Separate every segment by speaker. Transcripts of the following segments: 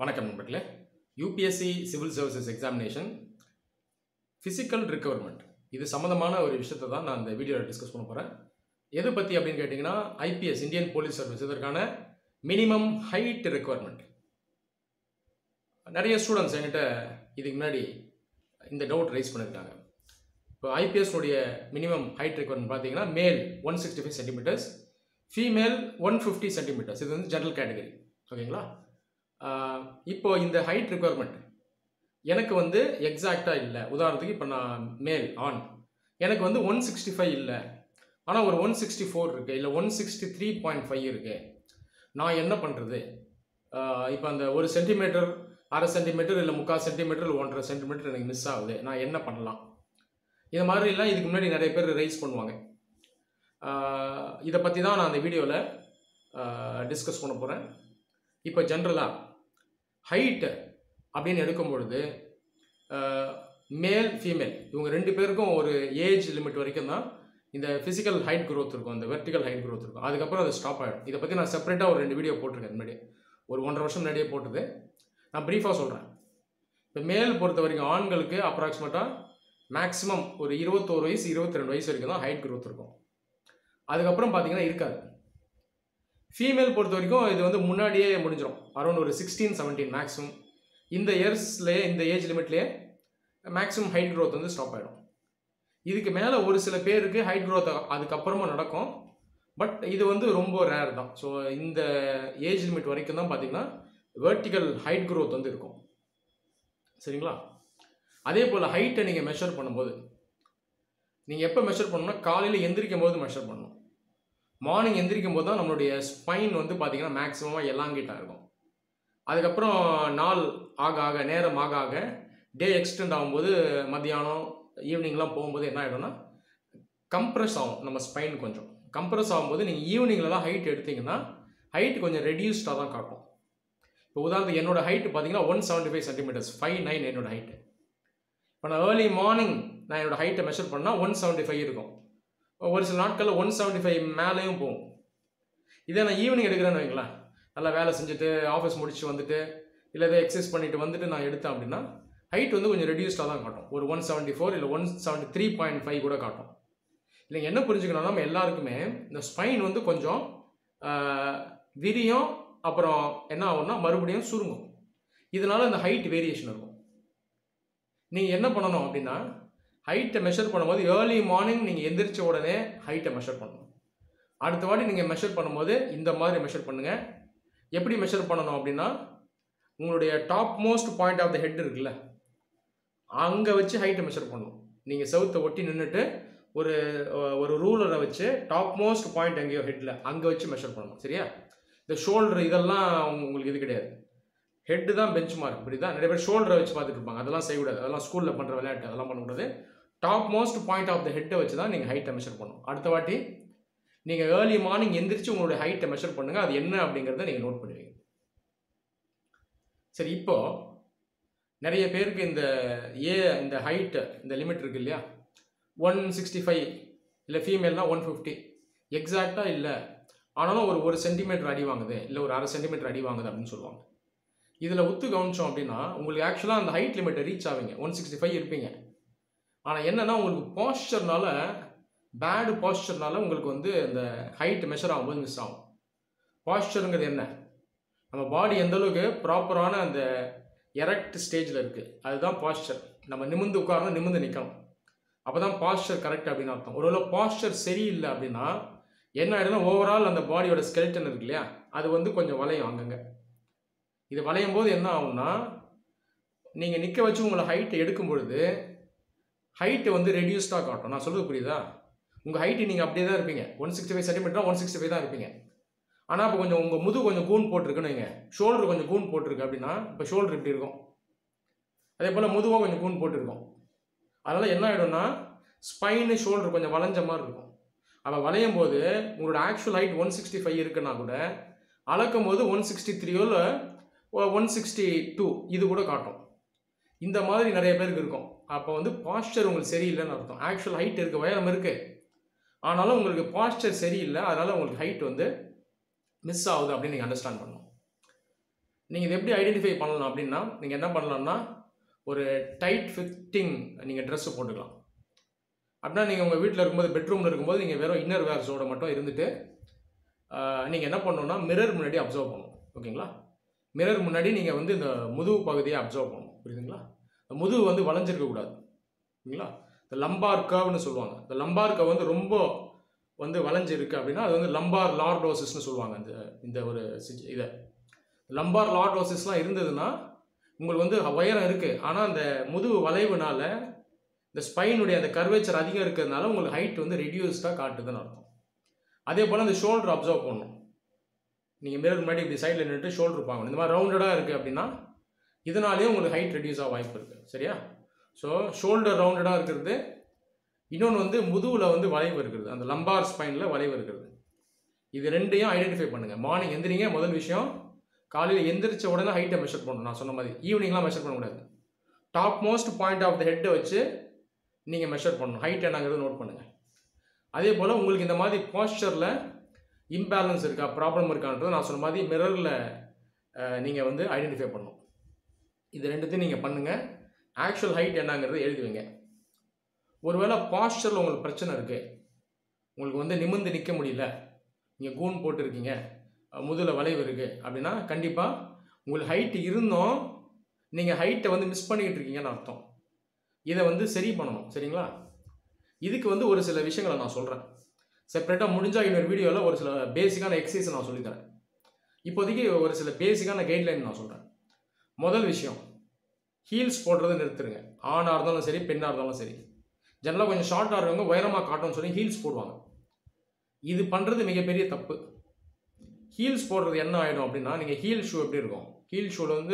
Speaker 1: வணக்கம் நண்பர்களே UPSC civil services examination physical requirement இது சம்மந்தமான ஒரு விஷயத்தை தான் நான் இந்த வீடியோவில் டிஸ்கஸ் பண்ண போகிறேன் எது பற்றி அப்படின்னு கேட்டிங்கன்னா ஐபிஎஸ் இந்தியன் போலீஸ் சர்வீஸ் இதற்கான மினிமம் ஹைட் ரெக்குவயர்மெண்ட் நிறைய ஸ்டூடெண்ட்ஸ் என்கிட்ட இதுக்கு முன்னாடி இந்த டவுட் ரைஸ் பண்ணியிருக்காங்க இப்போ ஐபிஎஸ்னுடைய மினிமம் ஹைட் ரெக்குவயர்மெண்ட் பார்த்தீங்கன்னா male one sixty five centimeters female one fifty centimeters இது வந்து ஜென்ரல் கேட்டகரி ஓகேங்களா ஆஹ் இப்போ இந்த ஹைட் ரெக்குவயர்மெண்ட் எனக்கு வந்து எக்ஸாக்டாக இல்லை உதாரணத்துக்கு இப்போ நான் மேல் ஆன் எனக்கு வந்து ஒன் சிக்ஸ்டி ஃபைவ் இல்லை ஆனால் ஒரு ஒன் சிக்ஸ்டி ஃபோர் இருக்குது இல்லை one sixty three point five இருக்குது நான் என்ன பண்ணுறது இப்போ அந்த ஒரு சென்டிமீட்டர் அரை சென்டிமீட்டர் இல்லை முக்கால் சென்டிமீட்டர் இல்லை ஒன்றரை சென்டிமீட்டர் எனக்கு மிஸ் ஆகுது நான் என்ன பண்ணலாம் இது மாதிரிலாம் இதுக்கு முன்னாடி நிறைய பேர் ரைஸ் பண்ணுவாங்க ஆஹ் இதை பற்றி தான் நான் அந்த வீடியோவில் டிஸ்கஸ் பண்ண போகிறேன் இப்போ ஜென்ரலாக ஹைட்டு அப்படின்னு எடுக்கும் பொழுது மேல் ஃபீமேல் இவங்க ரெண்டு பேருக்கும் ஒரு ஏஜ் லிமிட் வரைக்கும் தான் இந்த ஃபிசிக்கல் ஹைட் growth இருக்கும் இந்த வெர்டிக்கல் ஹைட் growth இருக்கும் அதுக்கப்புறம் அது ஸ்டாப் ஆகிடும் இதை பற்றி நான் செப்பரேட்டாக ஒரு ரெண்டு வீடியோ போட்டிருக்கேன் முன்னாடி ஒரு ஒன்றரை வருஷம் முன்னாடியே போட்டது நான் ப்ரீஃபாக சொல்கிறேன் இப்போ மேல் பொறுத்த வரைக்கும் ஆண்களுக்கு அப்ராக்சிமேட்டாக மேக்ஸிமம் ஒரு இருபத்தோரு வயசு இருபத்தி ரெண்டு வயசு வரைக்கும் தான் ஹைட் growth இருக்கும் அதுக்கப்புறம் பார்த்தீங்கன்னா இருக்காது ஃபீமேல் பொறுத்த வரைக்கும் இது வந்து முன்னாடியே முடிஞ்சிடும் அரௌண்ட் ஒரு சிக்ஸ்டீன் செவன்டீன் மேக்ஸிமம் இந்த இயர்ஸ்லேயே இந்த ஏஜ் லிமிட்லேயே மேக்ஸிமம் ஹைட் growth வந்து ஸ்டாப் ஆகிடும் இதுக்கு மேலே ஒரு சில பேருக்கு ஹைட் growth அதுக்கப்புறமா நடக்கும் பட் இது வந்து ரொம்ப ரேர் தான் ஸோ இந்த ஏஜ் லிமிட் வரைக்கும் தான் பார்த்தீங்கன்னா வெர்டிக்கல் ஹைட் growth வந்து இருக்கும் சரிங்களா அதே போல் ஹைட்டை நீங்கள் மெஷர் பண்ணும்போது நீங்கள் எப்போ மெஷர் பண்ணணும்னா காலையில் எந்திரிக்கும் போது மெஷர் பண்ணணும் மார்னிங் எந்திரிக்கும் போது தான் நம்மளுடைய ஸ்பைன் வந்து பார்த்தீங்கன்னா மேக்ஸிமமாக எலாங்கிட்டாக இருக்கும் அதுக்கப்புறம் நாள் ஆக ஆக நேரம் ஆக ஆக டே எக்ஸ்டெண்ட் ஆகும்போது மத்தியானம் ஈவினிங்லாம் போகும்போது என்ன ஆகிடும்னா கம்ப்ரெஸ் ஆகும் நம்ம ஸ்பைன் கொஞ்சம் கம்ப்ரெஸ் ஆகும்போது நீங்கள் ஈவினிங்லலாம் ஹைட் எடுத்தீங்கன்னா ஹைட் கொஞ்சம் ரெடியூஸ்டாக தான் காட்டும் இப்போ உதாரணத்துக்கு என்னோட ஹைட் பார்த்தீங்கன்னா one seventy five centimeters five nine என்னோட ஹைட்டு இப்போ நான் ஏர்லி மார்னிங் நான் என்னோட ஹைட்டை மெஷர் பண்ணால் ஒன் செவன்ட்டி ஃபைவ் இருக்கும் ஒரு சில நாட்களில் ஒன் செவன்ட்டி ஃபைவ் மேலேயும் போகும் இதே நான் ஈவினிங் எடுக்கிறேன்னு வைங்களேன் நல்லா வேலை செஞ்சுட்டு ஆஃபீஸ் முடிச்சு வந்துட்டு இல்லை எதை எக்ஸசைஸ் பண்ணிட்டு வந்துட்டு நான் எடுத்தேன் அப்படின்னா ஹைட் வந்து கொஞ்சம் ரெடியூஸ்டாக தான் காட்டும் ஒரு ஒன் செவன்ட்டி ஃபோர் இல்லை one seventy three point five கூட காட்டும் இல்லைங்க என்ன புரிஞ்சுக்கணும் நம்ம எல்லாருக்குமே இந்த ஸ்பைன் வந்து கொஞ்சம் ஆஹ், விரியும் அப்புறம் என்ன ஆகும்னா மறுபடியும் சுருங்கும் இதனால இந்த ஹைட் வேரியேஷன் இருக்கும் நீங்கள் என்ன பண்ணணும் அப்படின்னா ஹைட்டை மெஷர் பண்ணும்போது ஏர்லி மார்னிங் நீங்கள் எந்திரிச்ச உடனே ஹைட்டை மெஷர் பண்ணணும் அடுத்த வாட்டி நீங்கள் மெஷர் பண்ணும்போது இந்த மாதிரி மெஷர் பண்ணுங்கள் எப்படி மெஷர் பண்ணணும் அப்படின்னா உங்களுடைய top most point of the head இருக்குல்ல அங்கே வச்சு ஹைட்டை மெஷர் பண்ணணும் நீங்கள் செவுத்தை ஒட்டி நின்றுட்டு ஒரு ஒரு ரூலரை வச்சு டாப் மோஸ்ட் பாயிண்ட் எங்கேயோ ஹெட்டில் அங்கே வச்சு மெஷர் பண்ணணும் சரியா இந்த ஷோல்டர் இதெல்லாம் உங்க- உங்களுக்கு இது கிடையாது ஹெட்டு தான் பெஞ்ச் மார்க் இப்படி தான் நிறைய பேர் ஷோல்டரை வச்சு பார்த்துட்டு இருப்பாங்க அதெல்லாம் செய்யக்கூடாது அதெல்லாம் ஸ்கூலில் பண்ணுற விளையாட்டு அதெல்லாம் பண்ணக்கூடாது top most point of the ஹெட்டை வச்சு தான் நீங்கள் ஹைட்டை மெஷர் பண்ணணும் அடுத்த வாட்டி நீங்கள் ஏர்லி மார்னிங் எந்திரிச்சு உங்களுடைய ஹைட்டை மெஷர் பண்ணுங்கள் அது என்ன அப்படிங்கிறத நீங்கள் நோட் பண்ணுவீங்க சரி இப்போ நிறைய பேருக்கு இந்த ஏ இந்த ஹைட்டு இந்த லிமிட் இருக்கு இல்லையா ஒன் சிக்ஸ்டி ஃபைவ் இல்லை ஃபீமேல்னா ஒன் ஃபிஃப்டி எக்ஸாக்டாக இல்லை ஆனாலும் ஒரு ஒரு சென்டிமீட்டர் அடி வாங்குது இல்லை ஒரு அரை சென்டிமீட்டர் அடி வாங்குது அப்படின்னு சொல்லுவாங்க இதில் ஒத்து கவனிச்சோம் அப்படின்னா உங்களுக்கு ஆக்சுவலாக அந்த ஹைட் லிமிட்டை ரீச் ஆவீங்க ஒன் சிக்ஸ்டி ஃபைவ் இருப்பீங்க ஆனால் என்னன்னா உங்களுக்கு பாஸ்டர்னால பேடு பாஸ்டர்னால உங்களுக்கு வந்து இந்த ஹைட் மெஷர் ஆகும்போது மிஸ் ஆகும் பாஸ்டருங்கிறது என்ன நம்ம பாடி எந்த அளவுக்கு ப்ராப்பரான அந்த எரக்ட் ஸ்டேஜில் இருக்குது அதுதான் பாஸ்டர் நம்ம நிமிந்து உட்காரணும் நிமிந்து நிற்கணும் அப்போ தான் பாஸ்டர் கரெக்ட் அப்படின்னு அர்த்தம் ஒருவேளை பாஸ்டர் சரியில்லை அப்படின்னா என்ன ஆகிடும்னா ஓவரால் அந்த பாடியோட skeleton இருக்கு இல்லையா அது வந்து கொஞ்சம் வளையும் அங்கங்கே இது வளையும் போது என்ன ஆகும்னா நீங்கள் நிற்க வச்சு உங்களை ஹைட்டை எடுக்கும் பொழுது ஹைட்டு வந்து ரெடியூஸ்டாக காட்டும் நான் சொல்றது புரியுதா உங்கள் ஹைட்டு நீங்கள் அப்படியே தான் இருப்பீங்க one sixty five centimeter one sixty five தான் இருப்பீங்க ஆனால் இப்போ கொஞ்சம் உங்கள் முது கொஞ்சம் கூன் போட்டிருக்குன்னு வைங்க ஷோல்டர் கொஞ்சம் கூன் போட்டிருக்கு அப்படின்னா இப்போ ஷோல்டர் இப்படி இருக்கும் அதே போல் முதுவாக கொஞ்சம் கூன் போட்டிருக்கும் அதனால் என்ன ஆகிடும்னா ஸ்பைனு ஷோல்டர் கொஞ்சம் வளைஞ்ச மாதிரி இருக்கும் அப்போ வளையும் போது உங்களோட actual height one sixty five இருக்குன்னா கூட அளக்கும் போது ஒன் சிக்ஸ்டி த்ரீயோல ஒன் சிக்ஸ்டி டூ இது கூட காட்டும் இந்த மாதிரி நிறைய பேருக்கு இருக்கும் அப்போ வந்து பாஸ்டர் உங்களுக்கு சரியில்லைன்னு அர்த்தம் ஆக்சுவல் ஹைட் இருக்கு உயரம் இருக்கு ஆனாலும் உங்களுக்கு பாஸ்டர் சரியில்லை அதனால உங்களுக்கு ஹைட் வந்து மிஸ் ஆகுது அப்படின்னு நீங்கள் அண்டர்ஸ்டாண்ட் பண்ணணும் நீங்கள் இதை எப்படி ஐடென்டிஃபை பண்ணலாம் அப்படின்னா நீங்கள் என்ன பண்ணலாம்னா ஒரு டைட் ஃபிட்டிங் நீங்கள் ட்ரெஸ்ஸு போட்டுக்கலாம் அப்படின்னா நீங்கள் உங்கள் வீட்டில் இருக்கும்போது பெட்ரூமில் இருக்கும்போது நீங்கள் வெறும் இன்னர் வேர்ஸோட மட்டும் இருந்துட்டு நீங்கள் என்ன பண்ணணும்னா மிரர் முன்னாடி அப்சர்வ் பண்ணணும் ஓகேங்களா மிரர் முன்னாடி நீங்கள் வந்து இந்த முதுகு பகுதியை அப்சர்வ் பண்ணணும் புரியுதுங்களா இந்த முதுகு வந்து வளைஞ்சிருக்கக்கூடாது ஓகேங்களா இந்த லம்பார் கர்வ்னு சொல்லுவாங்க இந்த லம்பார் கர்வ் வந்து ரொம்ப வந்து வளைஞ்சிருக்கு அப்படின்னா அது வந்து லம்பார் லார்டோசிஸ்னு சொல்லுவாங்க இந்த இந்த ஒரு சிச் இதை லம்பார் லார்டோசிஸ்லாம் இருந்ததுன்னா உங்களுக்கு வந்து உயரம் இருக்குது ஆனால் அந்த முதுகு வளைவுனால இந்த ஸ்பைனுடைய அந்த கர்வேச்சர் அதிகம் இருக்கிறதுனால உங்களுக்கு ஹைட் வந்து ரெடியூஸ்டாக காட்டுதுன்னு அர்த்தம் அதே போல் அந்த ஷோல்டர் அப்சர்வ் பண்ணணும் நீங்கள் மிரர் முன்னாடி இப்படி சைடில் நின்றுட்டு ஷோல்டர் பார்க்கணும் இந்த மாதிரி ரவுண்டடாக இருக்குது அப்படின்னா இதனாலேயே உங்களுக்கு ஹைட் ரெடியூஸ் ஆக வாய்ப்பு இருக்குது சரியா ஸோ ஷோல்டர் ரவுண்டடாக இருக்கிறது இன்னொன்று வந்து முதுகில் வந்து வளைவு இருக்கிறது அந்த லம்பார் ஸ்பைனில் வளைவு இருக்கிறது இது ரெண்டையும் ஐடென்டிஃபை பண்ணுங்கள் மார்னிங் எந்திரிங்க முதல் விஷயம் காலையில் எந்திரிச்ச உடனே ஹைட்டை மெஷர் பண்ணணும் நான் சொன்ன மாதிரி ஈவினிங்லாம் மெஷர் பண்ணக்கூடாது top most point of the ஹெட்டை வச்சு நீங்கள் மெஷர் பண்ணணும் ஹைட் என்னங்கிறது நோட் பண்ணுங்கள் அதே போல் உங்களுக்கு இந்த மாதிரி பாஸ்டரில் இம்பேலன்ஸ் இருக்கா ப்ராப்ளம் இருக்கான்றது நான் சொன்ன மாதிரி மிரரில் நீங்கள் வந்து ஐடென்டிஃபை பண்ணணும் இது ரெண்டுத்தையும் நீங்கள் பண்ணுங்கள் ஆக்சுவல் ஹைட் என்னங்கிறத எழுதி வைங்க ஒருவேளை பாஸ்டரில் உங்களுக்கு பிரச்சனை இருக்குது உங்களுக்கு வந்து நிமிர்ந்து நிற்க முடியல நீங்கள் கூன் போட்டிருக்கீங்க முதுகில் வளைவு இருக்குது அப்படின்னா கண்டிப்பாக உங்களுக்கு ஹைட் இருந்தும் நீங்கள் ஹைட்டை வந்து மிஸ் பண்ணிக்கிட்டு இருக்கீங்கன்னு அர்த்தம் இதை வந்து சரி பண்ணணும் சரிங்களா இதுக்கு வந்து ஒரு சில விஷயங்களை நான் சொல்கிறேன் செப்பரேட்டாக முடிஞ்சால் இன்னொரு வீடியோவில் ஒரு சில பேசிக்கான எக்ஸசைஸ் நான் சொல்லித்தரேன் இப்போதைக்கு ஒரு சில பேசிக்கான கைட்லைன் நான் சொல்கிறேன் முதல் விஷயம் ஹீல்ஸ் போடுறதை நிறுத்துருங்க ஆணாக இருந்தாலும் சரி பெண்ணாக இருந்தாலும் சரி ஜெனரலாக கொஞ்சம் ஷார்ட்டாக இருக்கவங்க உயரமாக காட்டும்னு சொல்லி ஹீல்ஸ் போடுவாங்க இது பண்ணுறது மிகப்பெரிய தப்பு ஹீல்ஸ் போடுறது என்ன ஆகிடும் அப்படின்னா நீங்கள் ஹீல் ஷூ எப்படி இருக்கும் ஹீல் ஷூவில் வந்து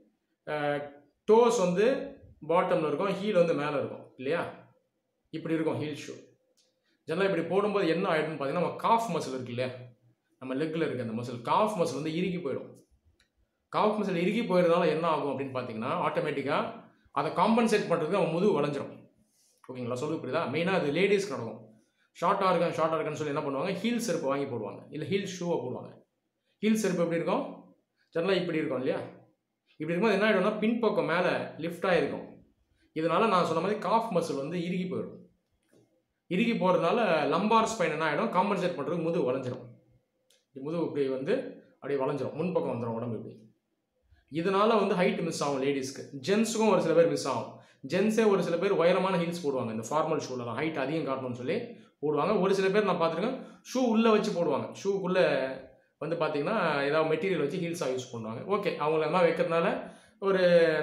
Speaker 1: டோஸ் வந்து பாட்டமில் இருக்கும் ஹீல் வந்து மேலே இருக்கும் இல்லையா இப்படி இருக்கும் ஹீல் ஷூ ஜெனரலாக இப்படி போடும்போது என்ன ஆகிடும்னு பார்த்தீங்கன்னா நம்ம காஃப் மசில் இருக்கு இல்லையா நம்ம லெக்கில் இருக்க அந்த மசில் காஃப் மசில் வந்து இறுகி போயிடும் காஃப் மசில் இறுகி போயிடுறதுனால என்ன ஆகும் அப்படின்னு பார்த்தீங்கன்னா ஆட்டோமேட்டிக்காக அதை காம்பன்சேட் பண்ணுறதுக்கு அவன் முதுகு வளைஞ்சிரும் ஓகேங்களா சொல்லு புரியுதா மெயினாக அது லேடிஸ்க்கு நடக்கும் ஷார்ட்டாக இருக்கேன் ஷார்ட்டாக இருக்கேன்னு சொல்லி என்ன பண்ணுவாங்க ஹீல் செருப்பு வாங்கி போடுவாங்க இல்லை ஹீல் ஷூவை போடுவாங்க ஹீல் செருப்பு எப்படி இருக்கும் ஜெனரலாக இப்படி இருக்கும் இல்லையா இப்படி இருக்கும்போது என்ன ஆகிடும்னா பின்பக்கம் மேலே லிஃப்டாக இருக்கும் இதனால் நான் சொன்ன மாதிரி காஃப் மசில் வந்து இறுகி போயிடும் இறுகி போகிறதுனால லம்பார் ஸ்பைன் என்ன ஆகிடும் காம்பன்சேட் பண்ணுறதுக்கு முதுகு வளைஞ்சிரும் முதுகு இப்படி வந்து அப்படியே வளைஞ்சிரும் முன்பக்கம் வந்துடும் உடம்பு இப்படி இதனால் வந்து ஹைட் மிஸ் ஆகும் லேடிஸ்க்கு ஜென்ஸுக்கும் ஒரு சில பேர் மிஸ் ஆகும் ஜென்ஸே ஒரு சில பேர் உயரமான ஹீல்ஸ் போடுவாங்க இந்த ஃபார்மல் ஷூலலாம் ஹைட் அதிகம் காட்டணும்னு சொல்லி போடுவாங்க ஒரு சில பேர் நான் பார்த்துருக்கேன் ஷூ உள்ளே வச்சு போடுவாங்க ஷூக்குள்ளே வந்து பார்த்தீங்கன்னா ஏதாவது மெட்டீரியல் வச்சு ஹீல்ஸாக யூஸ் பண்ணுவாங்க ஓகே அவங்கள எல்லாம் வைக்கிறதுனால ஒரு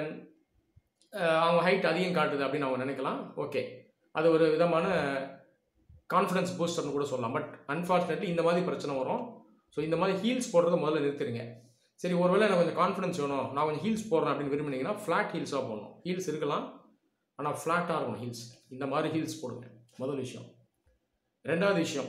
Speaker 1: அவங்க ஹைட் அதிகம் காட்டுது அப்படின்னு அவங்க நினைக்கலாம் ஓகே அது ஒரு விதமான கான்ஃபிடன்ஸ் பூஸ்டர்னு கூட சொல்லலாம் பட் அன்ஃபார்ச்சுனேட்லி இந்த மாதிரி பிரச்சனை வரும் ஸோ இந்த மாதிரி ஹீல்ஸ் போடுறத முதல்ல நிறுத்துறீங்க சரி ஒருவேளை எனக்கு கொஞ்சம் கான்ஃபிடன்ஸ் வேணும் நான் கொஞ்சம் ஹீல்ஸ் போடுறேன் அப்படின்னு விரும்பினீங்கன்னா ஃப்ளாட் ஹீல்ஸாக போடணும் ஹீல்ஸ் இருக்கலாம் ஆனால் ஃப்ளாட்டாக இருக்கணும் ஹீல்ஸ் இந்த மாதிரி ஹீல்ஸ் போடுங்க முதல் விஷயம் ரெண்டாவது விஷயம்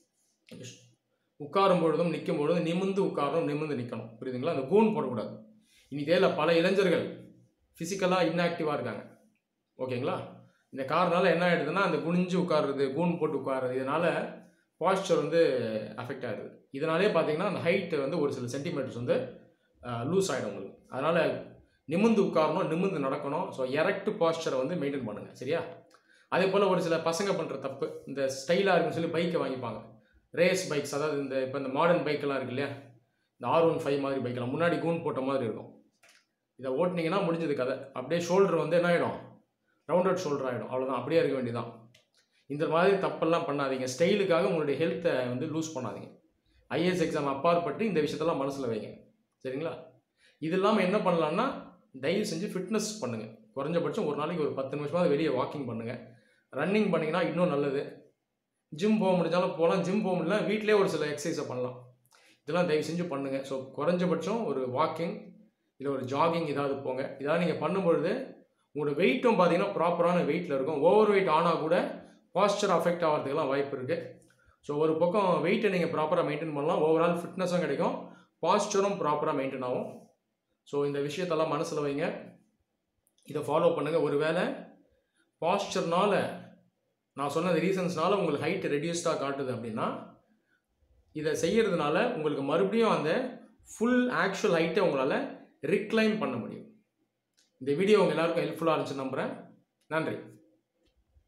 Speaker 1: உட்காரும் பொழுதும் நிற்கும் பொழுதும் நிமிந்து உட்காரணும் நிமிந்து நிற்கணும் புரியுதுங்களா அந்த கூன் போடக்கூடாது இனி தேவையில்ல பல இளைஞர்கள் ஃபிசிக்கலாக இன்ஆக்டிவாக இருக்காங்க ஓகேங்களா இந்த காரணால என்ன ஆகிடுதுன்னா அந்த குனிஞ்சு உட்காருறது கூன் போட்டு உட்காருறது இதனால் பாஸ்டர் வந்து அஃபெக்ட் ஆகிடுது இதனாலே பார்த்தீங்கன்னா அந்த ஹைட்டு வந்து ஒரு சில சென்டிமீட்டர்ஸ் வந்து லூஸ் ஆகிடும் உங்களுக்கு அதனால் நிமிந்து உட்காரணும் நிமிந்து நடக்கணும் ஸோ எரக்ட் பாஸ்டரை வந்து மெயின்டைன் பண்ணுங்கள் சரியா அதே போல் ஒரு சில பசங்க பண்ணுற தப்பு இந்த ஸ்டைலாக இருக்குன்னு சொல்லி பைக்கை வாங்கிப்பாங்க ரேஸ் பைக்ஸ் அதாவது இந்த இப்போ இந்த மாடர்ன் பைக்கெல்லாம் இருக்கு இல்லையா இந்த ஆர் ஒன் ஃபைவ் மாதிரி பைக்கெல்லாம் முன்னாடி கூன் போட்ட மாதிரி இருக்கும் இதை ஓட்டினீங்கன்னா முடிஞ்சது கதை அப்படியே ஷோல்டர் வந்து என்ன ஆகிடும் ரவுண்டட் ஷோல்டர் ஆகிடும் அவ்வளோதான் அப்படியே இருக்க வேண்டியதான் இந்த மாதிரி தப்பெல்லாம் பண்ணாதீங்க ஸ்டைலுக்காக உங்களுடைய ஹெல்த்தை வந்து லூஸ் பண்ணாதீங்க ஐஏஎஸ் எக்ஸாம் அப்பாற்பட்டு இந்த விஷயத்தெல்லாம் மனசில் வைங்க சரிங்களா இது இல்லாமல் என்ன பண்ணலான்னா தயவு செஞ்சு ஃபிட்னஸ் பண்ணுங்கள் குறைஞ்சபட்சம் ஒரு நாளைக்கு ஒரு பத்து நிமிஷமாவது வெளியே வாக்கிங் பண்ணுங்கள் ரன்னிங் பண்ணிங்கன்னா இன்னும் நல்லது ஜிம் போக முடிஞ்சாலும் போகலாம் ஜிம் போக முடியல வீட்டிலே ஒரு சில எக்ஸசைஸை பண்ணலாம் இதெல்லாம் தயவு செஞ்சு பண்ணுங்கள் ஸோ குறைஞ்சபட்சம் ஒரு வாக்கிங் இல்லை ஒரு ஜாகிங் ஏதாவது போங்க இதாவது நீங்கள் பண்ணும்பொழுது உங்களோட வெயிட்டும் பார்த்தீங்கன்னா ப்ராப்பரான வெயிட்டில் இருக்கும் ஓவர் வெயிட் ஆனால் கூட பாஸ்டர் அஃபெக்ட் ஆகிறதுக்கெல்லாம் வாய்ப்பு இருக்குது ஸோ ஒரு பக்கம் வெயிட்டை நீங்கள் ப்ராப்பராக மெயின்டைன் பண்ணலாம் ஓவரால் ஃபிட்னஸும் கிடைக்கும் பாஸ்டரும் ப்ராப்பராக மெயின்டைன் ஆகும் ஸோ இந்த விஷயத்தெல்லாம் மனசில் வைங்க இதை ஃபாலோ பண்ணுங்கள் ஒருவேளை பாஸ்டர்னால் நான் சொன்ன ரீசன்ஸ்னால உங்களுக்கு ஹைட் ரெடியூஸ்டாக காட்டுது அப்படின்னா இதை செய்கிறதுனால உங்களுக்கு மறுபடியும் அந்த ஃபுல் ஆக்சுவல் ஹைட்டை உங்களால் ரிக்ளைம் பண்ண முடியும் இந்த வீடியோ உங்கள் எல்லாருக்கும் ஹெல்ப்ஃபுல்லாக இருந்துச்சு நம்புகிறேன் நன்றி